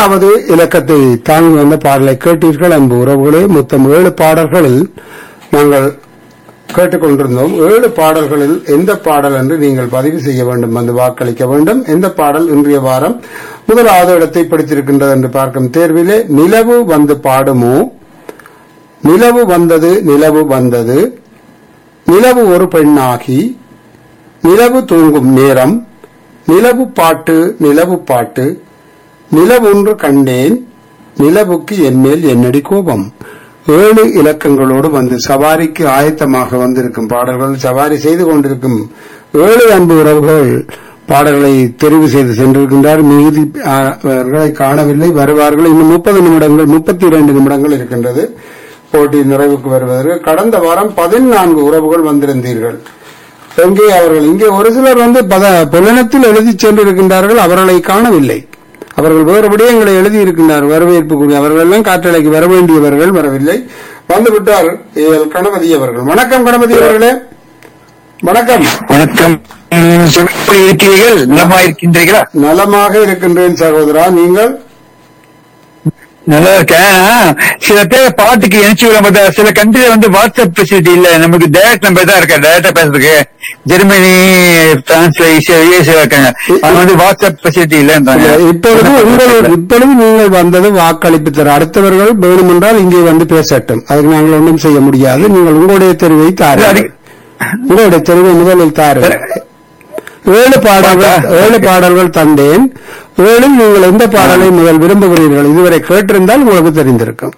ஏழாவது இலக்கத்தை தாங்கி வந்த பாடலை கேட்டீர்கள் அன்பு உறவுகளே மொத்தம் ஏழு பாடல்களில் நாங்கள் கேட்டுக்கொண்டிருந்தோம் ஏழு பாடல்களில் எந்த பாடல் என்று நீங்கள் பதிவு செய்ய வேண்டும் வந்து வாக்களிக்க வேண்டும் எந்த பாடல் இன்றைய வாரம் முதலாவது இடத்தை பிடித்திருக்கின்றது என்று பார்க்கும் தேர்விலே நிலவு வந்து பாடுமோ நிலவு வந்தது நிலவு வந்தது நிலவு ஒரு பெண்ணாகி நிலவு தூங்கும் நேரம் நிலவு பாட்டு நிலவு பாட்டு நிலவொன்று கண்டேன் நிலவுக்கு என்மேல் என்னடி கோபம் ஏழு இலக்கங்களோடு வந்து சவாரிக்கு ஆயத்தமாக வந்திருக்கும் பாடல்கள் சவாரி செய்து கொண்டிருக்கும் ஏழு அன்பு உறவுகள் பாடல்களை தெரிவு செய்து சென்றிருக்கின்றார் மிகுதி ஆ, அவர்களை காணவில்லை வருவார்கள் இன்னும் முப்பது நிமிடங்கள் முப்பத்தி இரண்டு நிமிடங்கள் இருக்கின்றது போட்டி நிறைவுக்கு வருவதற்கு கடந்த வாரம் பதினான்கு உறவுகள் வந்திருந்தீர்கள் எங்கே அவர்கள் இங்கே ஒரு சிலர் வந்து பத புலனத்தில் எழுதி சென்றிருக்கின்றார்கள் அவர்களை காணவில்லை அவர்கள் வேறு விடயங்களை எழுதியிருக்கின்றார் வரவேற்புக்குரிய அவர்கள் எல்லாம் காற்றலைக்கு வர வேண்டியவர்கள் வரவில்லை வந்துவிட்டார் ஏஎல் கணபதி அவர்கள் வணக்கம் கணபதி அவர்களே வணக்கம் வணக்கம் ம், எப்படி இருக்கிறீர்கள் நலமா இருக்கின்றீர்களா நலமாக இருக்கின்றேன் சகோதரா நீங்கள் நல்லா இருக்கேன் சில பேர் பாட்டுக்கு இணைச்சு விட மாட்டா சில கண்ட்ரில வந்து வாட்ஸ்அப் ஃபெசிலிட்டி இல்ல நமக்கு டைரக்ட் நம்பர் தான் இருக்கா டைரக்டா பேசுறதுக்கு ஜெர்மனி பிரான்ஸ் யூஎஸ்ஏ இருக்காங்க அது வந்து வாட்ஸ்அப் ஃபெசிலிட்டி இல்லன்றாங்க இப்பொழுது உங்களோட இப்பொழுது நீங்கள் வந்தது வாக்களிப்பு தர அடுத்தவர்கள் வேணுமென்றால் இங்கே வந்து பேசட்டும் அதுக்கு நாங்கள் ஒன்றும் செய்ய முடியாது நீங்கள் உங்களுடைய தெரிவை தாருங்கள் உங்களுடைய தெரிவை முதலில் தாருங்கள் ஏழு பாடல்கள் ஏழு பாடல்கள் தந்தேன் ஏழில் நீங்கள் எந்த பாடலை முதல் விரும்புகிறீர்கள் இதுவரை கேட்டிருந்தால் உங்களுக்கு தெரிந்திருக்கும்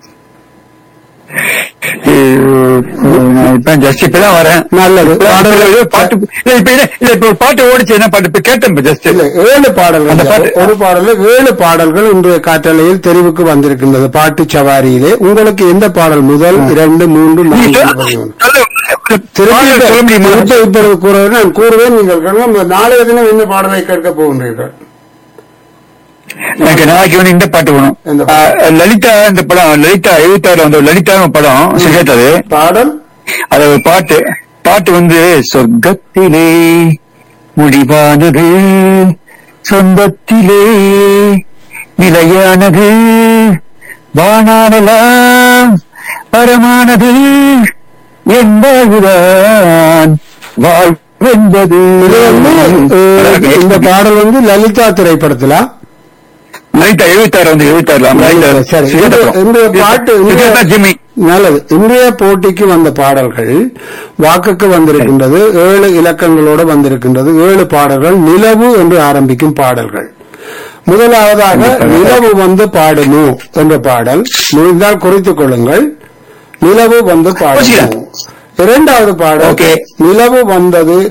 இப்ப ஜஸ்ட் இப்பதான் வரேன் நல்லது பாடல் பாட்டு இல்ல இப்ப இல்ல இல்ல இப்ப ஒரு பாட்டு ஓடிச்சு என்ன பாட்டு இப்ப கேட்டேன் ஜஸ்ட் இல்ல ஏழு பாடல்கள் அந்த பாட்டு- ஒரு பாடலில் ஏழு பாடல்கள் இன்றைய காற்றலையில் தெரிவுக்கு வந்திருக்கின்றது பாட்டு சவாரியிலே உங்களுக்கு எந்த பாடல் முதல் இரண்டு மூன்று நான்கு பதினொன்று திருப்பி சொல்ல முடியுமா இப்ப இப்பொழுது கூறுவது நான் கூறுவேன் நீங்கள் கேளுங்க. நாளைய தினம் என்ன பாடலை கேட்க போகின்றீர்கள் எனக்கு நாளைக்கு வந்து இந்த பாட்டு வேணும் எந்த ஆ, லலிதா இந்த படம் லலிதா எழுபத்தாறுல வந்து ஒரு லலிதா படம் சுகேத்தது பாடல் அது ஒரு பாட்டு பாட்டு வந்து சொர்க்கத்திலே முடிவானது சொந்தத்திலே நிலையானது வானானலாம் பரமானது என்பதுதான் வாழ்வென்பது இது வந்து அஹ், இந்த பாடல் வந்து லலிதா திரைப்படத்துல லலிதா எழுபத்தாறு வந்து எழுபத்தாறுல சரி இந்த- இந்த பாட்டு இந்த- ஜிம்மி நல்லது இன்றைய போட்டிக்கு வந்த பாடல்கள் வாக்குக்கு வந்திருக்கின்றது ஏழு இலக்கங்களோடு வந்திருக்கின்றது ஏழு பாடல்கள் நிலவு என்று ஆரம்பிக்கும் பாடல்கள் முதலாவதாக நிலவு வந்து பாடுமோ என்ற பாடல் முடிந்தால் குறித்துக் கொள்ளுங்கள் நிலவு வந்து பாடுமோ இரண்டாவது பாடல் Okay. நிலவு வந்தது